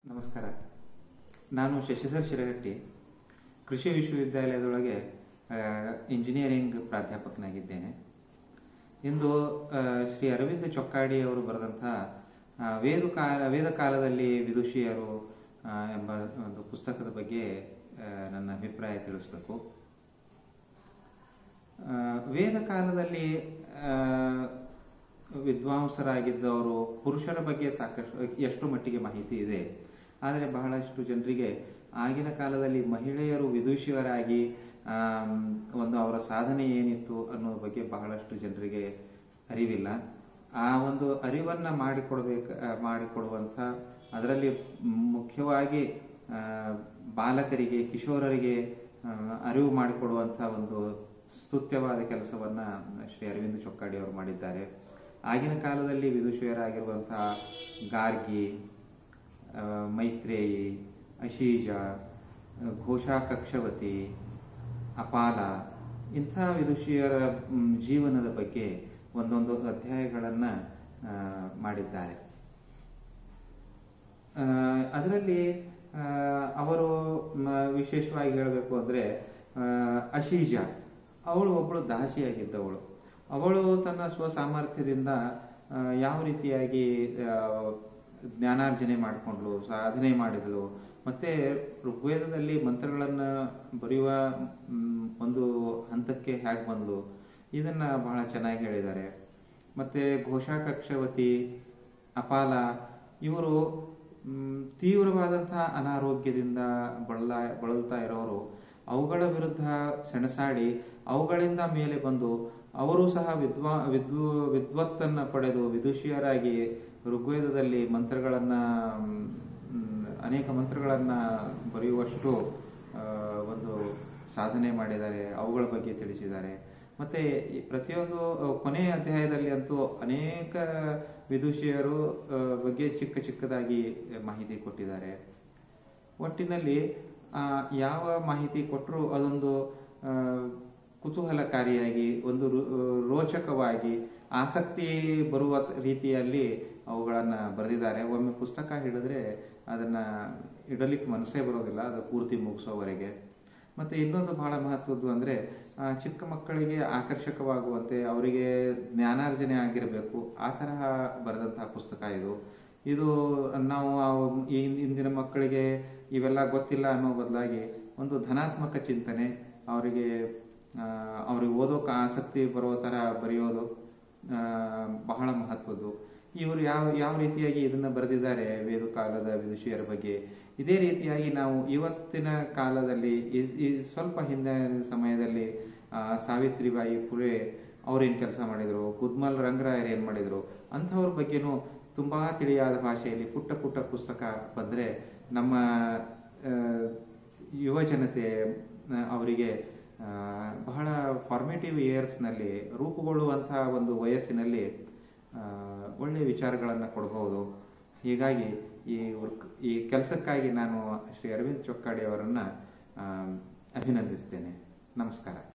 ನಮಸ್ಕಾರ ನಾನು ಶಶಿಧರ್ ಶಿರಗಟ್ಟಿ ಕೃಷಿ ವಿಶ್ವವಿದ್ಯಾಲಯದೊಳಗೆ ಆ, ಇಂಜಿನಿಯರಿಂಗ್ ಪ್ರಾಧ್ಯಾಪಕನಾಗಿದ್ದೇನೆ ಇಂದು ಆ, ಶ್ರೀ ಅರವಿಂದ ಚೊಕ್ಕಾಡಿ ಅವರು ಬರೆದಂಥ ಆ, ವೇದ ಕಾಲ ವೇದ ಕಾಲದಲ್ಲಿ ವಿದುಷಿಯರು ಆ, ಎಂಬ ಒಂದು ಪುಸ್ತಕದ ಬಗ್ಗೆ ಆ, ನನ್ನ ಅಭಿಪ್ರಾಯ ತಿಳಿಸಬೇಕು ಆ, ವೇದ ಕಾಲದಲ್ಲಿ ಆ, ವಿದ್ವಾಂಸರಾಗಿದ್ದವರು ಪುರುಷರ ಬಗ್ಗೆ ಸಾಕಷ್ಟು ಎಷ್ಟು ಮಟ್ಟಿಗೆ ಮಾಹಿತಿ ಇದೆ ಆದರೆ ಬಹಳಷ್ಟು ಜನರಿಗೆ ಆಗಿನ ಕಾಲದಲ್ಲಿ ಮಹಿಳೆಯರು ವಿದುಷಿಯರಾಗಿ ಆಮ್, ಒಂದು ಅವರ ಸಾಧನೆ ಏನಿತ್ತು ಅನ್ನೋ ಬಗ್ಗೆ ಬಹಳಷ್ಟು ಜನರಿಗೆ ಅರಿವಿಲ್ಲ ಆ ಒಂದು ಅರಿವನ್ನ ಮಾಡಿಕೊಡ್ಬೇಕು ಆ, ಮಾಡಿಕೊಡುವಂಥ ಅದರಲ್ಲಿ ಮುಖ್ಯವಾಗಿ ಆ, ಬಾಲಕರಿಗೆ ಕಿಶೋರರಿಗೆ ಆ, ಅರಿವು ಮಾಡಿಕೊಡುವಂಥ ಒಂದು ಸ್ತುತ್ಯವಾದ ಕೆಲಸವನ್ನ ಶ್ರೀ ಅರವಿಂದ ಚೊಕ್ಕಾಡಿ ಅವರು ಮಾಡಿದ್ದಾರೆ ಆಗಿನ ಕಾಲದಲ್ಲಿ ವಿದುಷಿಯರಾಗಿರುವಂತಹ ಗಾರ್ಗಿ ಆ, ಮೈತ್ರೇಯಿ ಅಶೀಜ ಘೋಷಾ ಕಕ್ಷವತಿ ಅಪಾಲ ಇಂಥ ವಿದುಷಿಯರ ಮ್, ಜೀವನದ ಬಗ್ಗೆ ಒಂದೊಂದು ಅಧ್ಯಾಯಗಳನ್ನ ಆ, ಮಾಡಿದ್ದಾರೆ ಆ, ಅದರಲ್ಲಿ ಆ, ಅವರು ಮ, ವಿಶೇಷವಾಗಿ ಹೇಳಬೇಕು ಅಂದ್ರೆ ಆ, ಅಶೀಜ ಅವಳು ಒಬ್ಬಳು ದಾಸಿಯಾಗಿದ್ದವಳು ಅವಳು ತನ್ನ ಸ್ವಸಾಮರ್ಥ್ಯದಿಂದ ಆ, ಯಾವ ರೀತಿಯಾಗಿ ಆ, ಜ್ಞಾನಾರ್ಜನೆ ಮಾಡಿಕೊಂಡ್ಲು ಸಾಧನೆ ಮಾಡಿದಳು ಮತ್ತೆ ಋಗ್ವೇದದಲ್ಲಿ ಮಂತ್ರಗಳನ್ನ ಬರೆಯುವ ಮ್, ಒಂದು ಹಂತಕ್ಕೆ ಹೇಗೆ ಬಂದ್ಲು ಇದನ್ನ ಬಹಳ ಚೆನ್ನಾಗಿ ಹೇಳಿದ್ದಾರೆ ಮತ್ತೆ ಘೋಷಾ ಕಕ್ಷವತಿ ಅಪಾಲ ಇವರು ಮ್, ತೀವ್ರವಾದಂತಹ ಅನಾರೋಗ್ಯದಿಂದ ಬಳಲ ಬಳಲ್ತಾ ಇರೋರು ಅವುಗಳ ವಿರುದ್ಧ ಸೆಣಸಾಡಿ ಅವುಗಳಿಂದ ಮೇಲೆ ಬಂದು ಅವರು ಸಹ ವಿದ್ವಾ ವಿದ್ವ ವಿದ್ವತ್ತನ್ನ ಪಡೆದು ವಿದುಷಿಯರಾಗಿ ಋಗ್ವೇದದಲ್ಲಿ ಮಂತ್ರಗಳನ್ನ ಮ್, ಮ್, ಅನೇಕ ಮಂತ್ರಗಳನ್ನ ಬರೆಯುವಷ್ಟು ಆ, ಒಂದು ಸಾಧನೆ ಮಾಡಿದ್ದಾರೆ ಅವುಗಳ ಬಗ್ಗೆ ತಿಳಿಸಿದ್ದಾರೆ ಮತ್ತೆ ಈ ಪ್ರತಿಯೊಂದು ಆ, ಕೊನೆಯ ಅಧ್ಯಾಯದಲ್ಲಿ ಅಂತೂ ಅನೇಕ ವಿದುಷಿಯರು ಆ, ಬಗ್ಗೆ ಚಿಕ್ಕ ಚಿಕ್ಕದಾಗಿ ಮಾಹಿತಿ ಕೊಟ್ಟಿದ್ದಾರೆ ಒಟ್ಟಿನಲ್ಲಿ ಆ, ಯಾವ ಮಾಹಿತಿ ಕೊಟ್ಟರು ಅದೊಂದು ಆ, ಕುತೂಹಲಕಾರಿಯಾಗಿ ಒಂದು ರು- ರೋಚಕವಾಗಿ ಆಸಕ್ತಿ ಬರುವ ರೀತಿಯಲ್ಲಿ ಅವುಗಳನ್ನ ಬರೆದಿದ್ದಾರೆ ಒಮ್ಮೆ ಪುಸ್ತಕ ಹಿಡಿದ್ರೆ ಅದನ್ನ ಇಡಲಿಕ್ಕೆ ಮನಸ್ಸೇ ಬರೋದಿಲ್ಲ ಅದು ಪೂರ್ತಿ ಮುಗಿಸೋವರೆಗೆ ಮತ್ತೆ ಇನ್ನೊಂದು ಬಹಳ ಮಹತ್ವದ್ದು ಅಂದ್ರೆ ಆ, ಚಿಕ್ಕ ಮಕ್ಕಳಿಗೆ ಆಕರ್ಷಕವಾಗುವಂತೆ ಅವರಿಗೆ ಜ್ಞಾನಾರ್ಜನೆ ಆಗಿರಬೇಕು ಆ ತರಹ ಬರೆದಂತಹ ಪುಸ್ತಕ ಇದು ಇದು ನಾವು ಆ- ಈ ಇಂದಿನ ಮಕ್ಕಳಿಗೆ ಇವೆಲ್ಲ ಗೊತ್ತಿಲ್ಲ ಅನ್ನೋ ಬದಲಾಗಿ ಒಂದು ಧನಾತ್ಮಕ ಚಿಂತನೆ ಅವರಿಗೆ ಆ, ಅವ್ರಿಗೆ ಓದೋಕೆ ಆಸಕ್ತಿ ಬರೋ ತರ ಬರೆಯೋದು ಆ, ಬಹಳ ಮಹತ್ವದ್ದು ಇವರು ಯಾವ ಯಾವ ರೀತಿಯಾಗಿ ಇದನ್ನ ಬರೆದಿದ್ದಾರೆ ವೇದ ಕಾಲದ ವಿದುಷಿಯರ ಬಗ್ಗೆ ಇದೇ ರೀತಿಯಾಗಿ ನಾವು ಇವತ್ತಿನ ಕಾಲದಲ್ಲಿ ಈ- ಈ ಸ್ವಲ್ಪ ಹಿಂದಿನ ಸಮಯದಲ್ಲಿ ಆ, ಸಾವಿತ್ರಿಬಾಯಿ ಫುಲೆ ಅವ್ರೇನ್ ಕೆಲಸ ಮಾಡಿದ್ರು ಕುದ್ಮಲ್ ರಂಗರಾಯರ್ ಏನ್ ಮಾಡಿದ್ರು ಅಂಥವ್ರ ಬಗ್ಗೆನೂ ತುಂಬಾ ತಿಳಿಯಾದ ಭಾಷೆಯಲ್ಲಿ ಪುಟ್ಟ ಪುಟ್ಟ ಪುಸ್ತಕ ಬಂದ್ರೆ ನಮ್ಮ ಆ, ಯುವ ಜನತೆ ಆ, ಅವರಿಗೆ ಆ, ಬಹಳ ಫಾರ್ಮೇಟಿವ್ ಇಯರ್ಸ್ನಲ್ಲಿ ರೂಪುಗೊಳ್ಳುವಂತಹ ಒಂದು ವಯಸ್ಸಿನಲ್ಲಿ ಆ, ಒಳ್ಳೆಯ ವಿಚಾರಗಳನ್ನು ಕೊಡಬಹುದು ಹೀಗಾಗಿ ಈ ವರ್ಕ್ ಈ ಕೆಲಸಕ್ಕಾಗಿ ನಾನು ಶ್ರೀ ಅರವಿಂದ್ ಚೊಕ್ಕಾಡಿ ಅವರನ್ನ ಆ, ಅಭಿನಂದಿಸ್ತೇನೆ ನಮಸ್ಕಾರ